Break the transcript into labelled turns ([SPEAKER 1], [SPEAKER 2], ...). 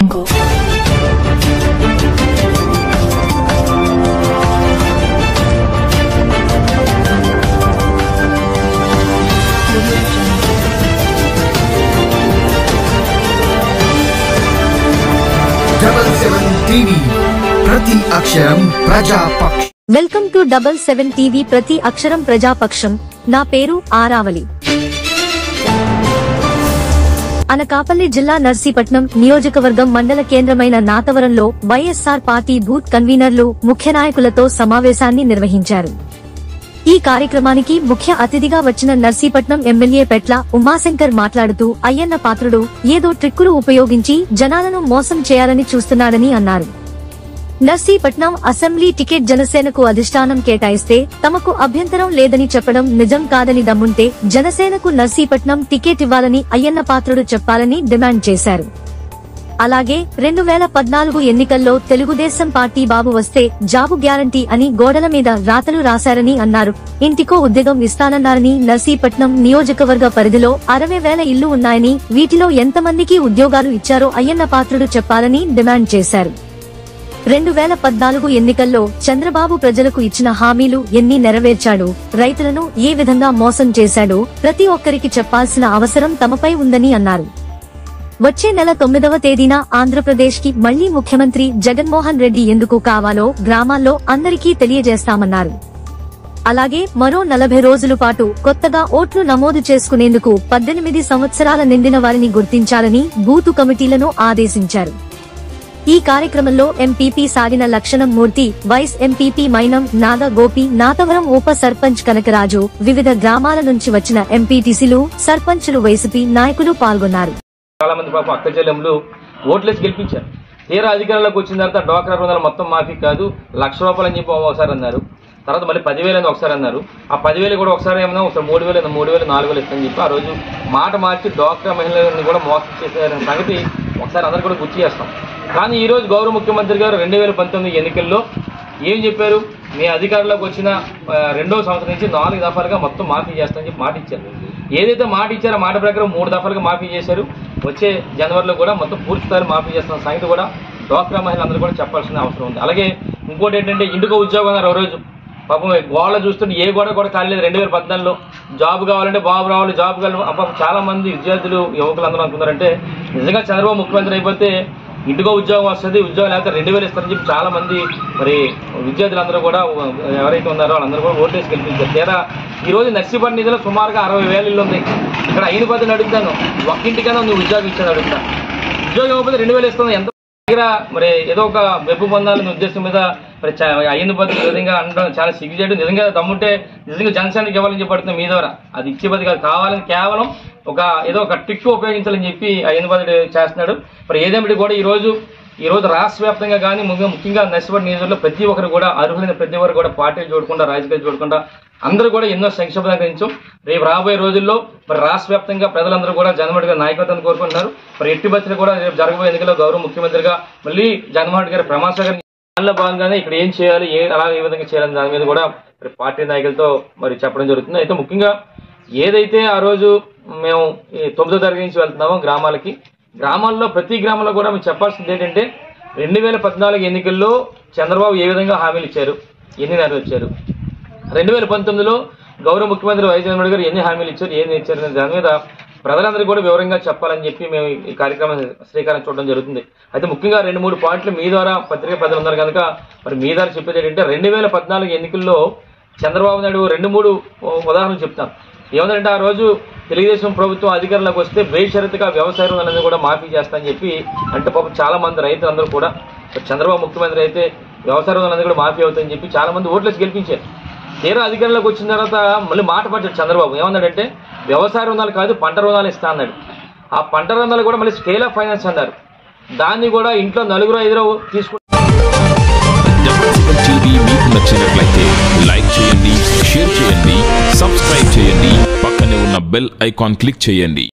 [SPEAKER 1] Jungle.
[SPEAKER 2] Double seven TV ప్రతి అక్షరం ప్రజాపక్ష
[SPEAKER 3] welcome to double seven TV ప్రతి అక్షరం ప్రజాపక్షం నా పేరు ఆరావలి అనకాపల్లి జిల్లా నర్సీపట్నం నియోజకవర్గం మండల కేంద్రమైన నాతవరంలో వైఎస్ఆర్ పార్టీ బూత్ కన్వీనర్లు ముఖ్య నాయకులతో సమావేశాన్ని నిర్వహించారు ఈ కార్యక్రమానికి ముఖ్య అతిథిగా వచ్చిన నర్సీపట్నం ఎమ్మెల్యే పెట్ల ఉమాశంకర్ మాట్లాడుతూ అయ్యన్న పాత్రుడు ఏదో ట్రిక్కులు ఉపయోగించి జనాలను మోసం చేయాలని చూస్తున్నాడని అన్నారు నర్సీపట్నం అసెంబ్లీ టికెట్ జనసేనకు అధిష్టానం కేటాయిస్తే తమకు అభ్యంతరం లేదని చెప్పడం నిజం కాదని దమ్ముంటే జనసేనకు నర్సీపట్నం టికెట్ ఇవ్వాలని అయ్యన్న పాత్రుడు చెప్పాలని డిమాండ్ చేశారు అలాగే రెండు వేల పద్నాలుగు ఎన్నికల్లో తెలుగుదేశం పార్టీ బాబు వస్తే జాబు గ్యారంటీ అని గోడల మీద రాతలు రాశారని అన్నారు ఇంటికో ఉద్యోగం ఇస్తానన్నారని నర్సీపట్నం నియోజకవర్గ పరిధిలో అరవై వేల ఇళ్లు ఉన్నాయని వీటిలో ఎంతమందికి ఉద్యోగాలు ఇచ్చారో అయ్యన్న పాత్రుడు చెప్పాలని డిమాండ్ చేశారు రెండు వేల పద్నాలుగు ఎన్నికల్లో చంద్రబాబు ప్రజలకు ఇచ్చిన హామీలు ఎన్ని నెరవేర్చాడు రైతులను ఏ విధంగా మోసం చేశాడో ప్రతి ఒక్కరికి చెప్పాల్సిన అవసరం తమపై ఉందని అన్నారు వచ్చే నెల తొమ్మిదవ తేదీన ఆంధ్రప్రదేశ్ కి మళ్లీ ముఖ్యమంత్రి జగన్మోహన్ రెడ్డి ఎందుకు కావాలో గ్రామాల్లో అందరికీ తెలియజేస్తామన్నారు అలాగే మరో నలభై రోజుల పాటు కొత్తగా ఓట్లు నమోదు చేసుకునేందుకు పద్దెనిమిది సంవత్సరాల నిండిన వారిని గుర్తించాలని బూతు కమిటీలను ఆదేశించారు ఈ కార్యక్రమంలో ఎంపీపీ సాగిన లక్షణం మూర్తి వైస్ ఎంపీపీ మైనం నాగ గోపి నాతవరం ఉప సర్పంచ్ కనకరాజు వివిధ గ్రామాల నుంచి వచ్చిన ఎంపీటీసీలు సర్పంచులు వైసీపీ నాయకులు పాల్గొన్నారు
[SPEAKER 4] చాలా మంది పాపం అక్క చెల్లెములు ఓట్లేసి గెలిపించారు తీరా అధికారంలోకి వచ్చిన తర్వాత డ్వాక్రా రుణాలు మొత్తం మాఫీ కాదు లక్ష రూపాయలు అని చెప్పి ఒకసారి అన్నారు తర్వాత మళ్ళీ పదివేలు అని ఒకసారి అన్నారు ఆ పదివేలు కూడా ఒకసారి ఏమన్నా ఒకసారి మూడు వేలు మూడు వేలు నాలుగు వేలు ఇస్తామని చెప్పి ఆ రోజు మాట మార్చి డ్వాక్రా మహిళలను కూడా మోసం చేశారనే సంగతి ఒకసారి అందరు కూడా గుర్తు చేస్తాం కానీ ఈ రోజు గౌరవ ముఖ్యమంత్రి గారు రెండు వేల పంతొమ్మిది ఎన్నికల్లో ఏం చెప్పారు మీ అధికారంలోకి వచ్చిన ఆ, రెండో సంవత్సరం నుంచి నాలుగు దఫాలుగా మొత్తం మాఫీ చేస్తామని చెప్పి మాట ఇచ్చారు ఏదైతే మాట ఇచ్చారో మాట ప్రకారం మూడు దఫాలుగా మాఫీ చేశారు వచ్చే జనవరిలో కూడా మొత్తం పూర్తి స్థాయిలో మాఫీ చేస్తున్న సంగతి కూడా డ్వాక్రా మహిళలందరూ కూడా చెప్పాల్సిన అవసరం ఉంది అలాగే ఇంకోటి ఏంటంటే ఇంటికో ఉద్యోగం అన్నారు ఓ రోజు పాపం గోడలు చూస్తుంటే ఏ గోడ కూడా కాలేదు రెండు వేల పద్నాలుగులో జాబ్ కావాలంటే బాబు రావాలి జాబ్ కావాలి పాపం చాలా మంది విద్యార్థులు యువకులు అందరూ అనుకున్నారంటే నిజంగా చంద్రబాబు ముఖ్యమంత్రి అయిపోతే ఇంటికో ఉద్యోగం వస్తుంది ఉద్యోగం లేకపోతే రెండు వేలు ఇస్తారని చెప్పి చాలా మంది మరి విద్యార్థులందరూ కూడా ఎవరైతే ఉన్నారో వాళ్ళందరూ కూడా ఓటేసి గెలిపించారు తీరా ఈ రోజు నర్సీపట్నం నిధులు సుమారుగా అరవై వేల ఇల్లు ఉంది ఇక్కడ అయిన పద్ధతిని అడుగుతాను ఒక్కింటికైనా నువ్వు ఉద్యోగం ఇచ్చాను అడుగుతా ఉద్యోగం ఇవ్వకపోతే రెండు వేలు ఇస్తుంది ఎంత దగ్గర మరి ఏదో ఒక వెబ్బు పొందాలనే ఉద్దేశం మీద మరి అయ్యింది బదులు ఈ విధంగా అనడం చాలా సిగ్గు చేయడం నిజంగా దమ్ముంటే నిజంగా జనసేనకి ఇవ్వాలని చెప్పడుతుంది మీ ద్వారా అది ఇచ్చే బదులు కాదు కావాలని కేవలం ఒక ఏదో ఒక ట్రిక్ ఉపయోగించాలని చెప్పి అయ్యింది బదులు చేస్తున్నాడు మరి ఏదేమిటి కూడా ఈ రోజు ఈ రోజు రాష్ట్ర వ్యాప్తంగా కానీ ముఖ్యంగా ముఖ్యంగా నర్సిపడి నియోజకవర్గంలో ప్రతి ఒక్కరు కూడా అర్హులైన ప్రతి ఒక్కరు కూడా పార్టీలు చూడకుండా రాజకీయాలు చూడకుండా అందరూ కూడా ఎన్నో సంక్షేమ గురించాం రేపు రాబోయే రోజుల్లో మరి రాష్ట్ర వ్యాప్తంగా ప్రజలందరూ కూడా జగన్మోహన్ గారి నాయకత్వం కోరుకుంటున్నారు మరి ఎట్టి బస్సులు కూడా రేపు జరగబోయే ఎన్నికల్లో గౌరవ ముఖ్యమంత్రిగా మళ్ళీ జగన్మోహన్ రెడ్డి గారి ప్రమాణ గారి దానిలో భాగంగానే ఇక్కడ ఏం చేయాలి ఏ అలా ఏ విధంగా చేయాలని దాని మీద కూడా మరి పార్టీ నాయకులతో మరి చెప్పడం జరుగుతుంది అయితే ముఖ్యంగా ఏదైతే ఆ రోజు మేము ఈ తొమ్మిదో తరగతి నుంచి వెళ్తున్నామో గ్రామాలకి గ్రామాల్లో ప్రతి గ్రామంలో కూడా మేము చెప్పాల్సింది ఏంటంటే రెండు వేల పద్నాలుగు ఎన్నికల్లో చంద్రబాబు ఏ విధంగా హామీలు ఇచ్చారు ఎన్ని నెరవేర్చారు రెండు వేల పంతొమ్మిదిలో గౌరవ ముఖ్యమంత్రి వైఎస్ జగన్మోహన్ గారు ఎన్ని హామీలు ఇచ్చారు ఏం ఇచ్చారు అనే దాని మీద ప్రజలందరికీ కూడా వివరంగా చెప్పాలని చెప్పి మేము ఈ కార్యక్రమం శ్రీకారం చూడడం జరుగుతుంది అయితే ముఖ్యంగా రెండు మూడు పాయింట్లు మీ ద్వారా పత్రిక ప్రజలు ఉన్నారు కనుక మరి మీ ద్వారా చెప్పేది ఏంటంటే రెండు వేల పద్నాలుగు ఎన్నికల్లో చంద్రబాబు నాయుడు రెండు మూడు ఉదాహరణలు చెప్తాను ఏమందంటే ఆ రోజు తెలుగుదేశం ప్రభుత్వం అధికారంలోకి వస్తే బేషరతుగా వ్యవసాయ రుణాలను కూడా మాఫీ చేస్తానని చెప్పి అంటే పాపం చాలా మంది రైతులందరూ కూడా చంద్రబాబు ముఖ్యమంత్రి అయితే వ్యవసాయ రుణాలన్నీ కూడా మాఫీ అవుతాయని చెప్పి చాలా మంది ఓట్లేసి గెలిపించారు తీరా అధికారంలోకి వచ్చిన తర్వాత మళ్ళీ మాట పడ్డాడు చంద్రబాబు ఏమన్నాడంటే వ్యవసాయ రుణాలు కాదు పంట రుణాలు ఇస్తా అన్నాడు ఆ పంట రుణాలు కూడా మళ్ళీ స్కేల్ ఆఫ్ ఫైనాన్స్ అన్నారు దాన్ని కూడా ఇంట్లో నలుగురు ఐదుగురు తీసుకు
[SPEAKER 5] డబుల్ సెవెన్ టీవీ మీకు నచ్చినట్లయితే లైక్ చేయండి షేర్ చేయండి సబ్స్క్రైబ్ చేయండి పక్కనే ఉన్న బెల్ ఐకాన్ క్లిక్ చేయండి